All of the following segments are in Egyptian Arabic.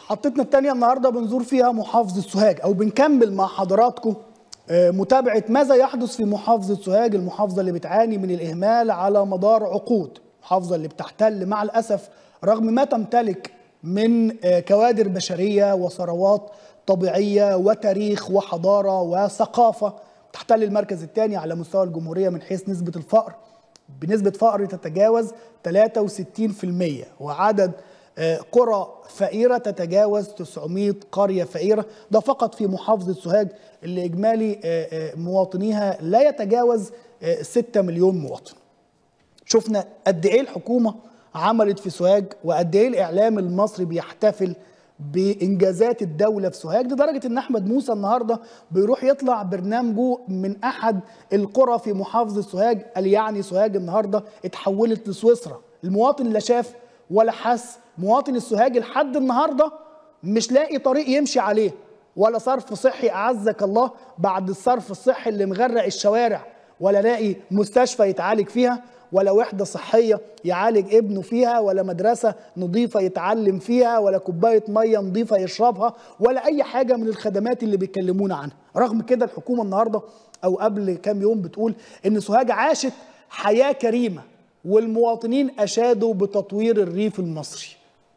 حطتنا الثانيه النهارده بنزور فيها محافظه سوهاج او بنكمل مع حضراتكم متابعه ماذا يحدث في محافظه سوهاج المحافظه اللي بتعاني من الاهمال على مدار عقود المحافظه اللي بتحتل مع الاسف رغم ما تمتلك من كوادر بشريه وثروات طبيعيه وتاريخ وحضاره وثقافه تحتل المركز الثاني على مستوى الجمهوريه من حيث نسبه الفقر بنسبه فقر تتجاوز 63% وعدد قرى فقيرة تتجاوز 900 قرية فقيرة ده فقط في محافظة سوهاج اللي إجمالي مواطنيها لا يتجاوز 6 مليون مواطن شفنا قد إيه الحكومة عملت في سوهاج وقد إيه الإعلام المصري بيحتفل بإنجازات الدولة في سوهاج لدرجة إن أحمد موسى النهاردة بيروح يطلع برنامجه من أحد القرى في محافظة سوهاج قال يعني سوهاج النهاردة اتحولت لسويسرا المواطن لا شاف ولا حس مواطن السوهاجي لحد النهارده مش لاقي طريق يمشي عليه ولا صرف صحي اعزك الله بعد الصرف الصحي اللي مغرق الشوارع ولا لاقي مستشفى يتعالج فيها ولا وحده صحيه يعالج ابنه فيها ولا مدرسه نظيفه يتعلم فيها ولا كوبايه ميه نظيفه يشربها ولا اي حاجه من الخدمات اللي بيكلمونا عنها رغم كده الحكومه النهارده او قبل كام يوم بتقول ان سوهاج عاشت حياه كريمه والمواطنين اشادوا بتطوير الريف المصري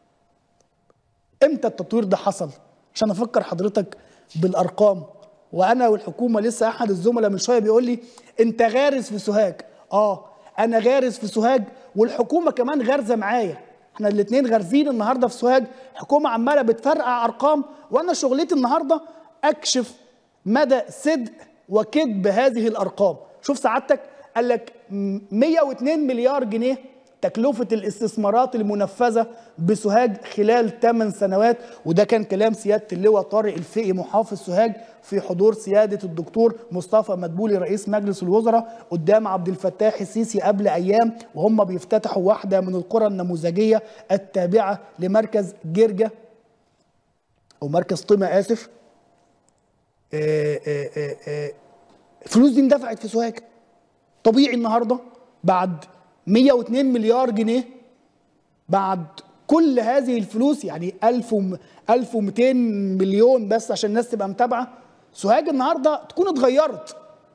امتى التطوير ده حصل عشان افكر حضرتك بالارقام وانا والحكومه لسه احد الزملاء من شويه بيقول لي انت غارس في سوهاج اه انا غارس في سوهاج والحكومه كمان غارزه معايا احنا الاثنين غارزين النهارده في سوهاج الحكومه عماله بتفرقع ارقام وانا شغلتي النهارده اكشف مدى صدق وكذب هذه الارقام شوف سعادتك قال لك 102 مليار جنيه تكلفة الاستثمارات المنفذة بسوهاج خلال 8 سنوات وده كان كلام سيادة اللواء طارق الفقي محافظ سوهاج في حضور سيادة الدكتور مصطفى مدبولي رئيس مجلس الوزراء قدام عبد الفتاح السيسي قبل أيام وهم بيفتتحوا واحدة من القرى النموذجية التابعة لمركز جرجة أو مركز طمة آسف الفلوس دي اندفعت في سوهاج طبيعي النهارده بعد 102 مليار جنيه بعد كل هذه الفلوس يعني 1000 1200 مليون بس عشان الناس تبقى متابعه سوهاج النهارده تكون اتغيرت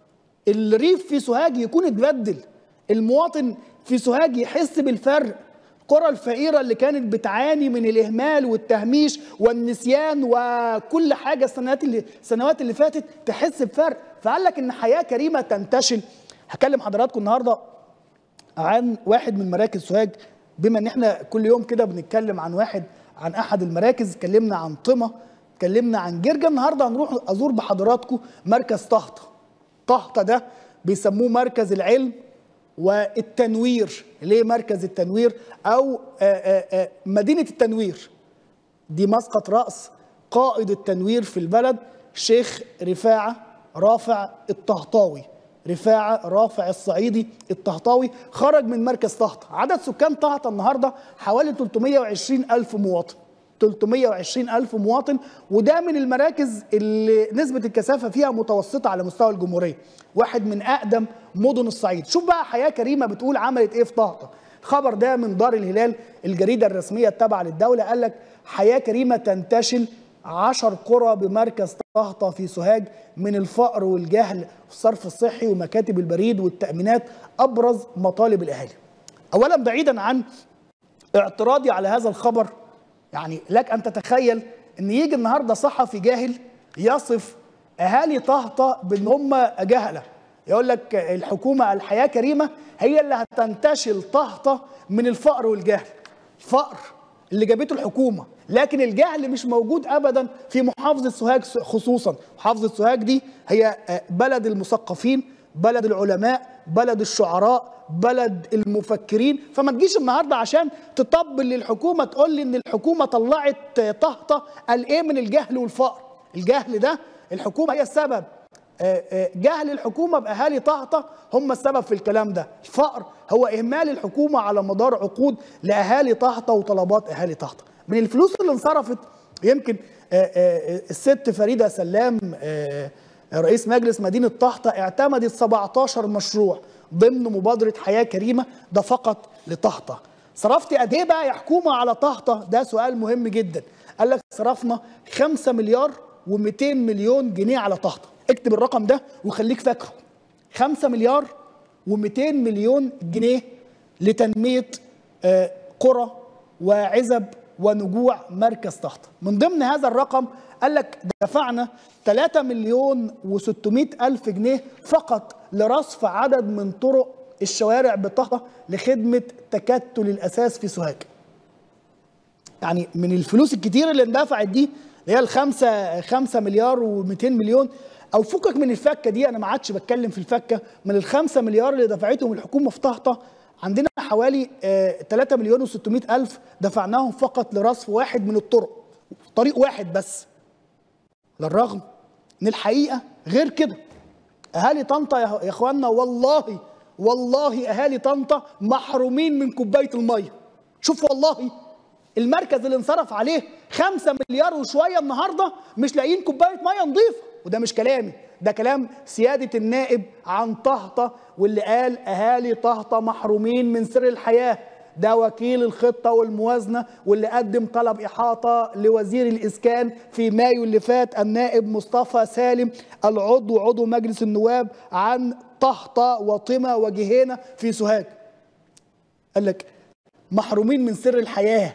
الريف في سوهاج يكون اتبدل المواطن في سوهاج يحس بالفرق القرى الفقيره اللي كانت بتعاني من الاهمال والتهميش والنسيان وكل حاجه السنوات اللي السنوات اللي فاتت تحس بفرق فقال لك ان حياه كريمه تنتشل هكلم حضراتكم النهارده عن واحد من مراكز سوهاج بما ان احنا كل يوم كده بنتكلم عن واحد عن احد المراكز اتكلمنا عن طمة اتكلمنا عن جرجة النهارده هنروح ازور بحضراتكم مركز طهطة طهطة ده بيسموه مركز العلم والتنوير ليه مركز التنوير او آآ آآ مدينة التنوير دي مسقط رأس قائد التنوير في البلد شيخ رفاعة رافع الطهطاوي رفاعة رافع الصعيدي الطهطاوي خرج من مركز طهطة عدد سكان طهطة النهاردة حوالي 320 ألف مواطن 320 ألف مواطن وده من المراكز اللي نسبة الكثافة فيها متوسطة على مستوى الجمهورية واحد من أقدم مدن الصعيد شوف بقى حياة كريمة بتقول عملت إيه في طهطة الخبر ده من دار الهلال الجريدة الرسمية التابعة للدولة قال لك حياة كريمة تنتشل عشر قرى بمركز طهطة في سوهاج من الفقر والجهل والصرف الصحي ومكاتب البريد والتأمينات أبرز مطالب الأهالي أولا بعيدا عن اعتراضي على هذا الخبر يعني لك أن تتخيل أن يجي النهاردة صحفي جاهل يصف أهالي طهطة بأن هم جهلة يقول لك الحكومة الحياة كريمة هي اللي هتنتشل طهطة من الفقر والجهل الفقر اللي جابته الحكومة لكن الجهل مش موجود ابدا في محافظه سوهاج خصوصا محافظه سوهاج دي هي بلد المثقفين بلد العلماء بلد الشعراء بلد المفكرين فما تجيش النهارده عشان تطبل للحكومه تقول لي ان الحكومه طلعت طهطه قال ايه من الجهل والفقر الجهل ده الحكومه هي السبب جهل الحكومه باهالي طهطه هم السبب في الكلام ده الفقر هو اهمال الحكومه على مدار عقود لاهالي طهطه وطلبات اهالي طهطه من الفلوس اللي انصرفت يمكن الست فريده سلام رئيس مجلس مدينه طهطه اعتمدت 17 مشروع ضمن مبادره حياه كريمه ده فقط لطهطه صرفت قد ايه بقى يا حكومه على طهطه ده سؤال مهم جدا قال لك صرفنا 5 مليار و200 مليون جنيه على طهطا اكتب الرقم ده وخليك فاكره 5 مليار و200 مليون جنيه لتنميه آه، قرى وعزب ونجوع مركز طهطا من ضمن هذا الرقم قال لك دفعنا 3 مليون و600 ألف جنيه فقط لرصف عدد من طرق الشوارع بطهطا لخدمة تكتل الأساس في سوهاج يعني من الفلوس الكتير اللي اندفعت دي اللي هي الخمسة خمسة مليار و200 مليون او فكك من الفكه دي انا ما عادش بتكلم في الفكه من الخمسة مليار اللي دفعتهم الحكومه في طهطا عندنا حوالي آه 3 مليون و600 الف دفعناهم فقط لرصف واحد من الطرق طريق واحد بس للرغم ان الحقيقه غير كده اهالي طنطا يا يا اخوانا والله والله اهالي طنطا محرومين من كوبايه الميه شوف والله المركز اللي انصرف عليه 5 مليار وشويه النهارده مش لاقيين كوبايه ميه نظيفه وده مش كلامي ده كلام سياده النائب عن طهطا واللي قال اهالي طهطا محرومين من سر الحياه ده وكيل الخطة والموازنة واللي قدم طلب إحاطة لوزير الإسكان في مايو اللي فات النائب مصطفى سالم العضو عضو مجلس النواب عن طهطا وطمة وجهينة في سوهاج قال لك محرومين من سر الحياة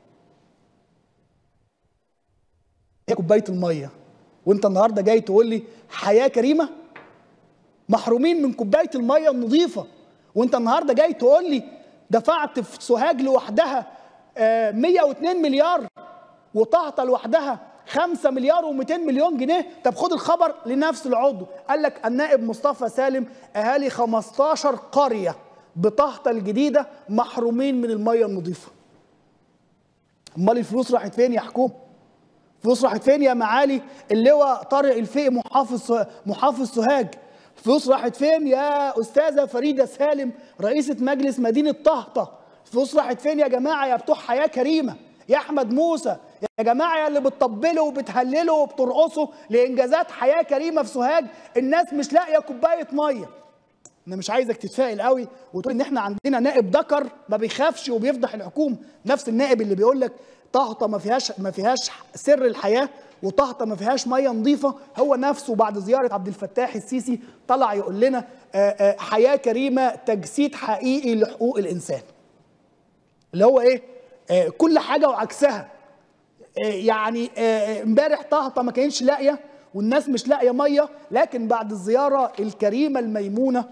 هي كوباية المية وانت النهاردة جاي تقول لي حياة كريمة محرومين من كوباية المية النظيفة وانت النهاردة جاي تقول لي دفعت في سوهاج لوحدها آه، 102 مليار وطهطا لوحدها 5 مليار و200 مليون جنيه طب خد الخبر لنفس العضو قال لك النائب مصطفى سالم اهالي 15 قريه بطهطا الجديده محرومين من الميه النظيفه امال الفلوس راحت فين يا حكومه فلوس راحت فين يا معالي اللواء طارق الفقي محافظ محافظ سوهاج فلوس راحت فين يا استاذه فريده سالم رئيسه مجلس مدينه طهطا فلوس راحت فين يا جماعه يا بتوع حياه كريمه يا احمد موسى يا جماعه يا اللي بتطبلوا وبتهللوا وبترقصوا لانجازات حياه كريمه في سوهاج الناس مش لاقيه كوبايه ميه انا مش عايزك تتفائل قوي وتقول ان احنا عندنا نائب ذكر ما بيخافش وبيفضح الحكومه نفس النائب اللي بيقول لك طهطا ما فيهاش ما فيهاش سر الحياه وطهطا ما فيهاش ميه نظيفه هو نفسه بعد زياره عبد الفتاح السيسي طلع يقول لنا آه، آه، حياه كريمه تجسيد حقيقي لحقوق الانسان اللي هو ايه آه، كل حاجه وعكسها آه، يعني آه، امبارح طهطا ما كانتش لاقيه والناس مش لاقيه ميه لكن بعد الزياره الكريمه الميمونه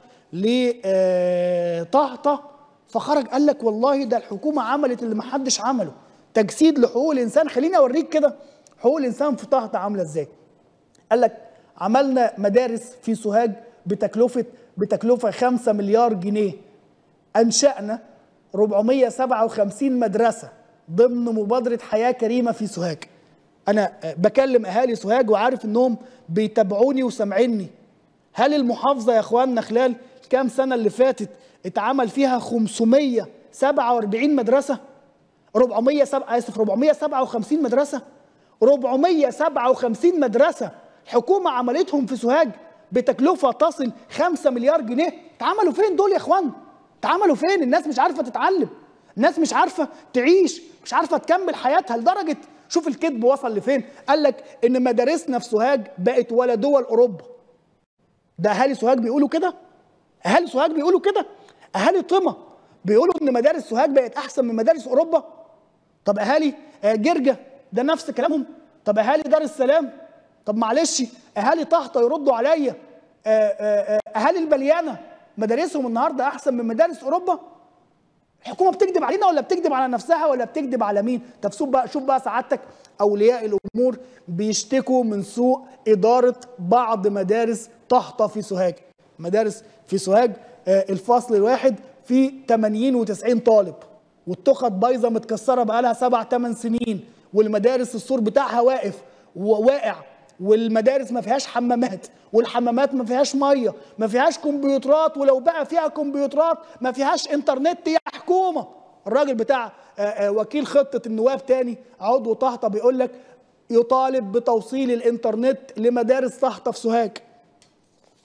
لطهطا فخرج قال لك والله ده الحكومه عملت اللي ما حدش عمله تجسيد لحقوق الانسان خليني اوريك كده حقوق الانسان في طهطا عامله ازاي قال لك عملنا مدارس في سوهاج بتكلفه بتكلفه 5 مليار جنيه انشانا 457 مدرسه ضمن مبادره حياه كريمه في سوهاج انا بكلم اهالي سوهاج وعارف انهم بيتابعوني وسامعيني هل المحافظه يا اخواننا خلال كام سنه اللي فاتت اتعمل فيها 547 مدرسه 407 اسف 457 مدرسه 457 مدرسه حكومه عملتهم في سوهاج بتكلفه تصل 5 مليار جنيه اتعملوا فين دول يا اخوان اتعملوا فين الناس مش عارفه تتعلم الناس مش عارفه تعيش مش عارفه تكمل حياتها لدرجه شوف الكذب وصل لفين قال لك ان مدارسنا في سوهاج بقت ولا دول اوروبا ده اهالي سوهاج بيقولوا كده اهالي سوهاج بيقولوا كده اهالي طمة بيقولوا ان مدارس سوهاج بقت احسن من مدارس اوروبا طب اهالي آه، جرجة ده نفس كلامهم طب اهالي دار السلام طب معلش اهالي طهطا يردوا عليا آه، آه، آه، اهالي البليانه مدارسهم النهارده احسن من مدارس اوروبا الحكومه بتكذب علينا ولا بتكذب على نفسها ولا بتكذب على مين طب شوف بقى شوف بقى سعادتك اولياء الامور بيشتكوا من سوء اداره بعض مدارس طهطا في سوهاج مدارس في سوهاج آه، الفصل الواحد فيه 80 و90 طالب والتخت بايظه متكسره بقالها سبع ثمان سنين والمدارس السور بتاعها واقف وواقع والمدارس ما فيهاش حمامات والحمامات ما فيهاش ميه ما فيهاش كمبيوترات ولو بقى فيها كمبيوترات ما فيهاش انترنت يا حكومه الراجل بتاع آه، آه، وكيل خطه النواب تاني عضو طهطا بيقول لك يطالب بتوصيل الانترنت لمدارس طهطا في سوهاج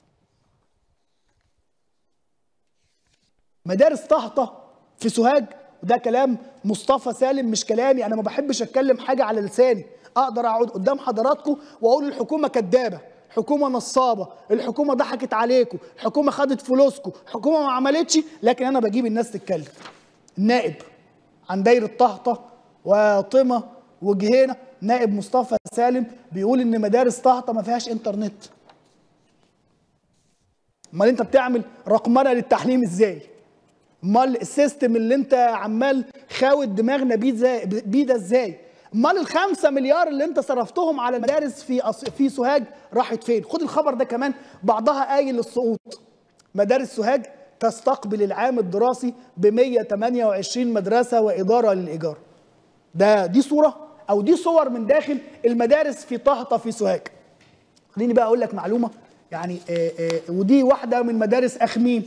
مدارس طهطا في سوهاج وده كلام مصطفى سالم مش كلامي انا ما بحبش اتكلم حاجه على لساني اقدر اقعد قدام حضراتكم واقول الحكومه كدابه حكومه نصابه الحكومه ضحكت عليكم الحكومه خدت فلوسكم الحكومه ما عملتش لكن انا بجيب الناس تتكلم النائب عن دايره طهطه وطمه وجهينه نائب مصطفى سالم بيقول ان مدارس طهطه ما فيهاش انترنت امال انت بتعمل رقمنه للتعليم ازاي امال السيستم اللي انت عمال خاوت دماغنا بيه ازاي بيه ده ازاي امال الخمسة مليار اللي انت صرفتهم على المدارس في أص... في سوهاج راحت فين خد الخبر ده كمان بعضها قايل للسقوط مدارس سوهاج تستقبل العام الدراسي ب 128 مدرسة وإدارة للإيجار ده دي صورة أو دي صور من داخل المدارس في طهطة في سوهاج خليني بقى أقول لك معلومة يعني آآ آآ ودي واحدة من مدارس أخميم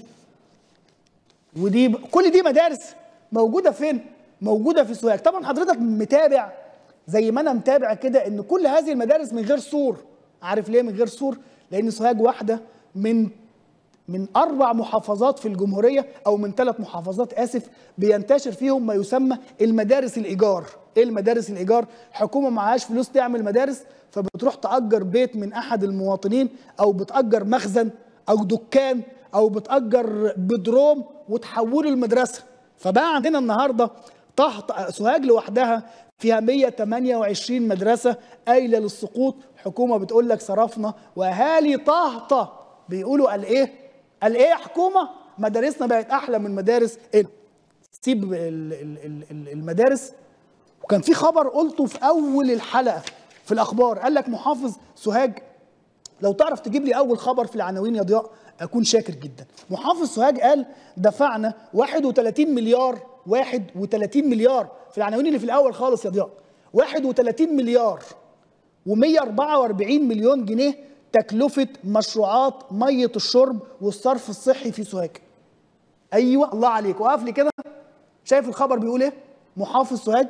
ودي ب... كل دي مدارس موجودة فين؟ موجودة في سوهاج طبعا حضرتك متابع زي ما أنا متابع كده إن كل هذه المدارس من غير سور عارف ليه من غير سور؟ لأن سوهاج واحدة من من اربع محافظات في الجمهوريه او من ثلاث محافظات اسف بينتشر فيهم ما يسمى المدارس الايجار ايه المدارس الايجار حكومه معهاش فلوس تعمل مدارس فبتروح تاجر بيت من احد المواطنين او بتاجر مخزن او دكان او بتاجر بدروم وتحوله المدرسه فبقى عندنا النهارده تحت سوهاج لوحدها فيها 128 مدرسه قايله للسقوط حكومه بتقول لك صرفنا واهالي طهطه بيقولوا قال ايه قال ايه يا حكومه مدارسنا بقت احلى من مدارس ايه سيب المدارس وكان في خبر قلته في اول الحلقه في الاخبار قال لك محافظ سوهاج لو تعرف تجيب لي اول خبر في العناوين يا ضياء اكون شاكر جدا محافظ سوهاج قال دفعنا 31 مليار 31 مليار في العناوين اللي في الاول خالص يا ضياء 31 مليار و144 مليون جنيه تكلفة مشروعات مية الشرب والصرف الصحي في سوهاج أيوة الله عليك وقف لي كده شايف الخبر بيقول إيه محافظ سوهاج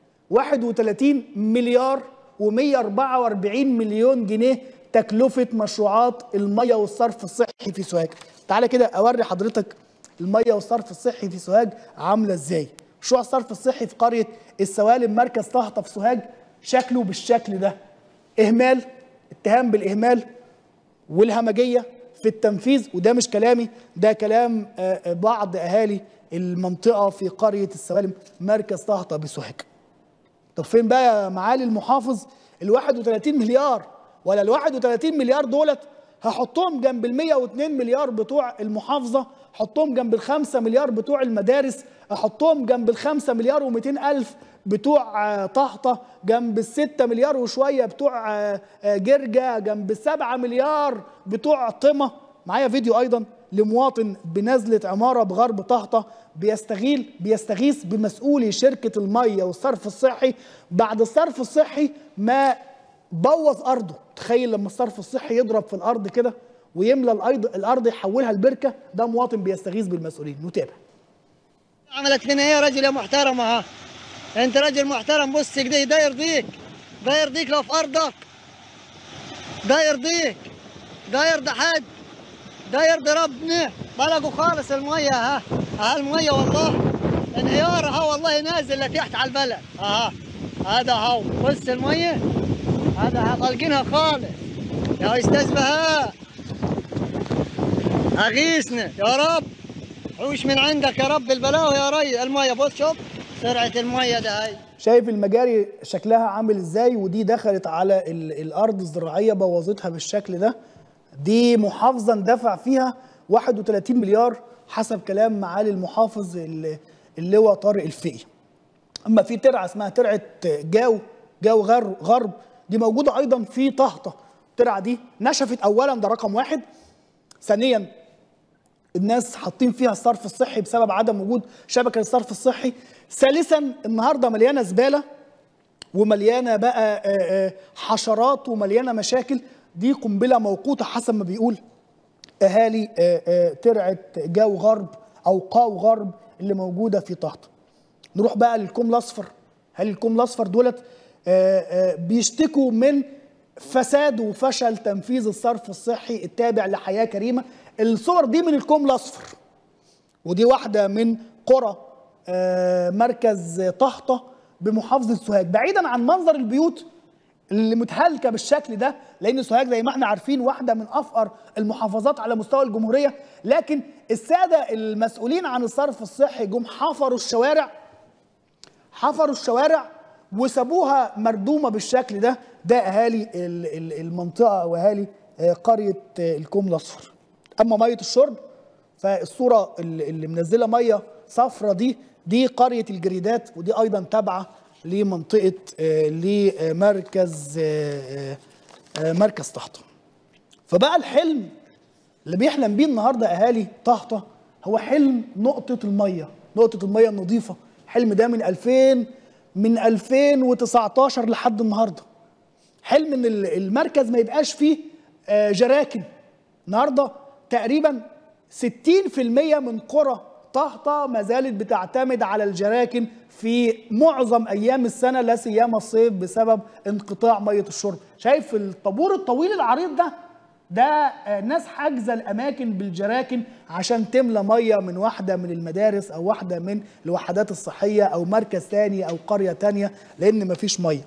31 مليار و144 مليون جنيه تكلفة مشروعات المية والصرف الصحي في سوهاج تعالى كده أوري حضرتك المية والصرف الصحي في سوهاج عاملة إزاي مشروع الصرف الصحي في قرية السوالم مركز طهطة في سوهاج شكله بالشكل ده إهمال اتهام بالاهمال والهمجيه في التنفيذ وده مش كلامي ده كلام بعض اهالي المنطقه في قريه السوالم مركز طهطا بسوهاج. طب فين بقى يا معالي المحافظ ال 31 مليار ولا ال 31 مليار دولت هحطهم جنب ال 102 مليار بتوع المحافظه احطهم جنب ال 5 مليار بتوع المدارس احطهم جنب ال 5 مليار و200 الف بتوع طهطة جنب الستة مليار وشوية بتوع جرجة جنب السبعة مليار بتوع طمة معايا فيديو أيضا لمواطن بنزلة عمارة بغرب طهطة بيستغيل بيستغيث بمسؤولي شركة المية والصرف الصحي بعد الصرف الصحي ما بوظ أرضه تخيل لما الصرف الصحي يضرب في الأرض كده ويملى الأرض الأرض يحولها لبركة ده مواطن بيستغيث بالمسؤولين نتابع عملت لنا ايه يا راجل يا محترم ها انت راجل محترم بص كده ده يرضيك ده يرضيك لو في ارضك ده يرضيك ده يرضي حد ده يرضي ربنا بلغوا خالص الميه ها ها الميه والله انهيار ها والله نازل لتحت على البلد ها هذا هو بص الميه هذا طالقينها خالص يا استاذ بهاء اغيثنا يا رب حوش من عندك يا رب البلاوي يا ري الميه بص شوف سرعه الميه ده هاي شايف المجاري شكلها عامل ازاي ودي دخلت على الارض الزراعيه بوظتها بالشكل ده دي محافظه اندفع فيها 31 مليار حسب كلام معالي المحافظ اللواء طارق الفقي اما في ترعه اسمها ترعه جاو جاو غرب دي موجوده ايضا في طهطه الترعه دي نشفت اولا ده رقم واحد ثانيا الناس حاطين فيها الصرف الصحي بسبب عدم وجود شبكه للصرف الصحي ثالثا النهارده مليانه زباله ومليانه بقى حشرات ومليانه مشاكل دي قنبله موقوته حسب ما بيقول اهالي ترعه جاو غرب او قاو غرب اللي موجوده في طهطا نروح بقى للكوم الاصفر هل الكوم الاصفر دولت بيشتكوا من فساد وفشل تنفيذ الصرف الصحي التابع لحياه كريمه الصور دي من الكوم الاصفر ودي واحده من قرى آه، مركز طهطة بمحافظة سوهاج بعيدا عن منظر البيوت اللي متهالكه بالشكل ده لان سوهاج زي ما احنا عارفين واحده من افقر المحافظات على مستوى الجمهوريه لكن الساده المسؤولين عن الصرف الصحي جم حفروا الشوارع حفروا الشوارع وسابوها مردومه بالشكل ده ده اهالي ال- ال- المنطقه واهالي آه، قريه آه، الكوم الاصفر اما ميه الشرب فالصوره اللي اللي منزله ميه صفرة دي دي قريه الجريدات ودي ايضا تابعه لمنطقه آه، لمركز آه، آه، مركز طحطا فبقى الحلم اللي بيحلم بيه النهارده اهالي طهطا هو حلم نقطه الميه نقطه الميه النظيفه الحلم ده من 2000 من 2019 لحد النهارده حلم ان ال- المركز ما يبقاش فيه آه، جراكن النهارده تقريبا 60% من قرى طهطا ما زالت بتعتمد على الجراكن في معظم ايام السنه لا سيما الصيف بسبب انقطاع ميه الشرب شايف الطابور الطويل العريض ده ده آه، ناس حاجزه الاماكن بالجراكن عشان تملى ميه من واحده من المدارس او واحده من الوحدات الصحيه او مركز تاني او قريه تانيه لان مفيش ميه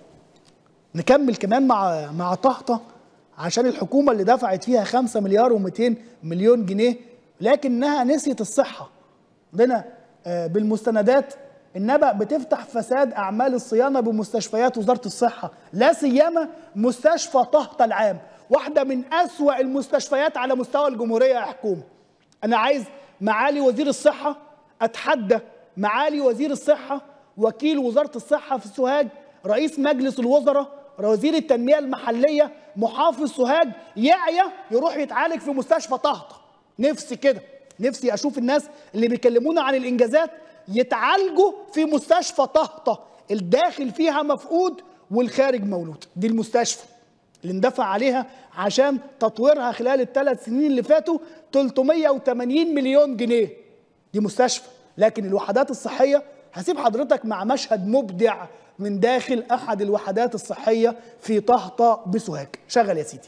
نكمل كمان مع مع طهطة عشان الحكومة اللي دفعت فيها 5 مليار و200 مليون جنيه لكنها نسيت الصحة عندنا آه، بالمستندات النبأ بتفتح فساد أعمال الصيانة بمستشفيات وزارة الصحة لا سيما مستشفى طهطة العام واحدة من أسوأ المستشفيات على مستوى الجمهورية يا حكومة أنا عايز معالي وزير الصحة أتحدى معالي وزير الصحة وكيل وزارة الصحة في سوهاج رئيس مجلس الوزراء وزير التنمية المحلية محافظ سوهاج يعيا يروح يتعالج في مستشفى طهطة نفسي كده نفسي أشوف الناس اللي بيكلمونا عن الإنجازات يتعالجوا في مستشفى طهطة الداخل فيها مفقود والخارج مولود دي المستشفى اللي اندفع عليها عشان تطويرها خلال الثلاث سنين اللي فاتوا 380 مليون جنيه دي مستشفى لكن الوحدات الصحية هسيب حضرتك مع مشهد مبدع من داخل أحد الوحدات الصحية في طهطة بسوهاج شغل يا سيدي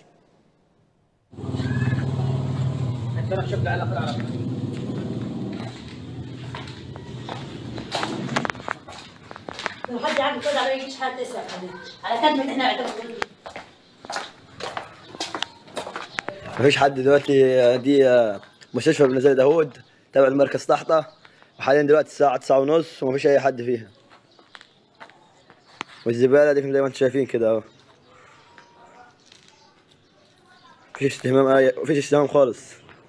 لو حد عامل كده على يجيش حد تسال حبيبي على كلمه احنا اعتبر مفيش حد دلوقتي دي مستشفى بن زايد داوود تبع المركز طحطة وحاليا دلوقتي الساعة تسعة ونص ومفيش أي حد فيها والزبالة دي زي ما انتم شايفين كده اهو مفيش استهمام أي مفيش استهمام خالص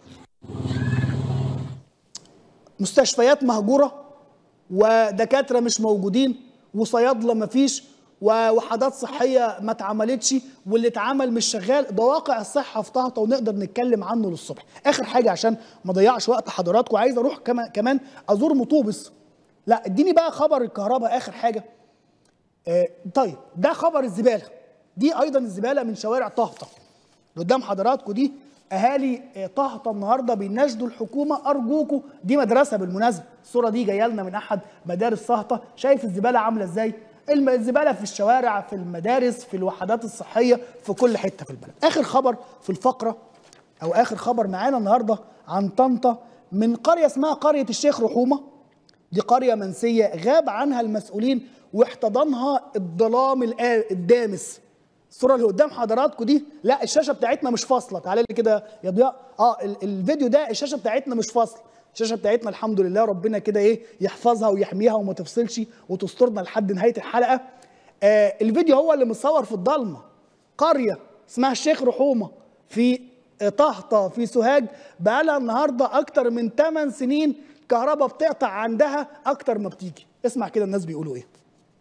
مستشفيات مهجورة ودكاترة مش موجودين وصيادلة مفيش ووحدات صحية ما اتعملتش واللي اتعمل مش شغال ده واقع الصحة في طهطة ونقدر نتكلم عنه للصبح آخر حاجة عشان ما ضيعش وقت حضراتكم عايز أروح كمان كمان أزور مطوبس لا اديني بقى خبر الكهرباء آخر حاجة آه، طيب ده خبر الزبالة دي أيضا الزبالة من شوارع طهطة اللي قدام حضراتكم دي اهالي آه، طهطا النهارده بيناشدوا الحكومه ارجوكوا دي مدرسه بالمناسبه الصوره دي جايه لنا من احد مدارس طهطا شايف الزباله عامله ازاي الم- الزباله في الشوارع في المدارس في الوحدات الصحيه في كل حته في البلد اخر خبر في الفقره او اخر خبر معانا النهارده عن طنطا من قريه اسمها قريه الشيخ رحومه دي قرية منسية غاب عنها المسؤولين واحتضنها الظلام الآ- الدامس الصورة اللي قدام حضراتكم دي لا الشاشة بتاعتنا مش فاصلة تعالى لي كده يا ضياء اه ال- الفيديو ده الشاشة بتاعتنا مش فاصلة الشاشة بتاعتنا الحمد لله ربنا كده ايه يحفظها ويحميها وما تفصلش وتسترنا لحد نهاية الحلقة آه الفيديو هو اللي متصور في الضلمة قرية اسمها الشيخ رحومة في طهطة في سوهاج بقالها النهاردة أكتر من 8 سنين كهرباء بتقطع عندها أكتر ما بتيجي اسمع كده الناس بيقولوا إيه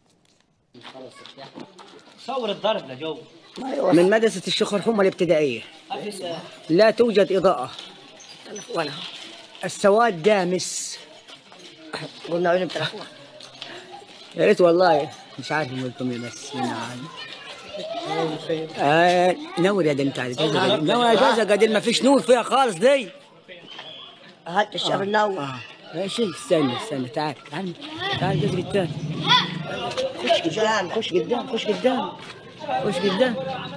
صور الضرب لجو من مدرسة الشيخ الحمى الابتدائية لا توجد إضاءة ولا السواد دامس قلنا وين التلفون يا ريت والله مش عارف قلتم لي بس من عاد. آه نور يا دم تعال نور يا جوزة قادر ما فيش نور فيها خالص دي هات الشاب النور اه ايش استنى استنى تعال تعال تعال جزء قدام خش قدام خش قدام خش قدام خش قدام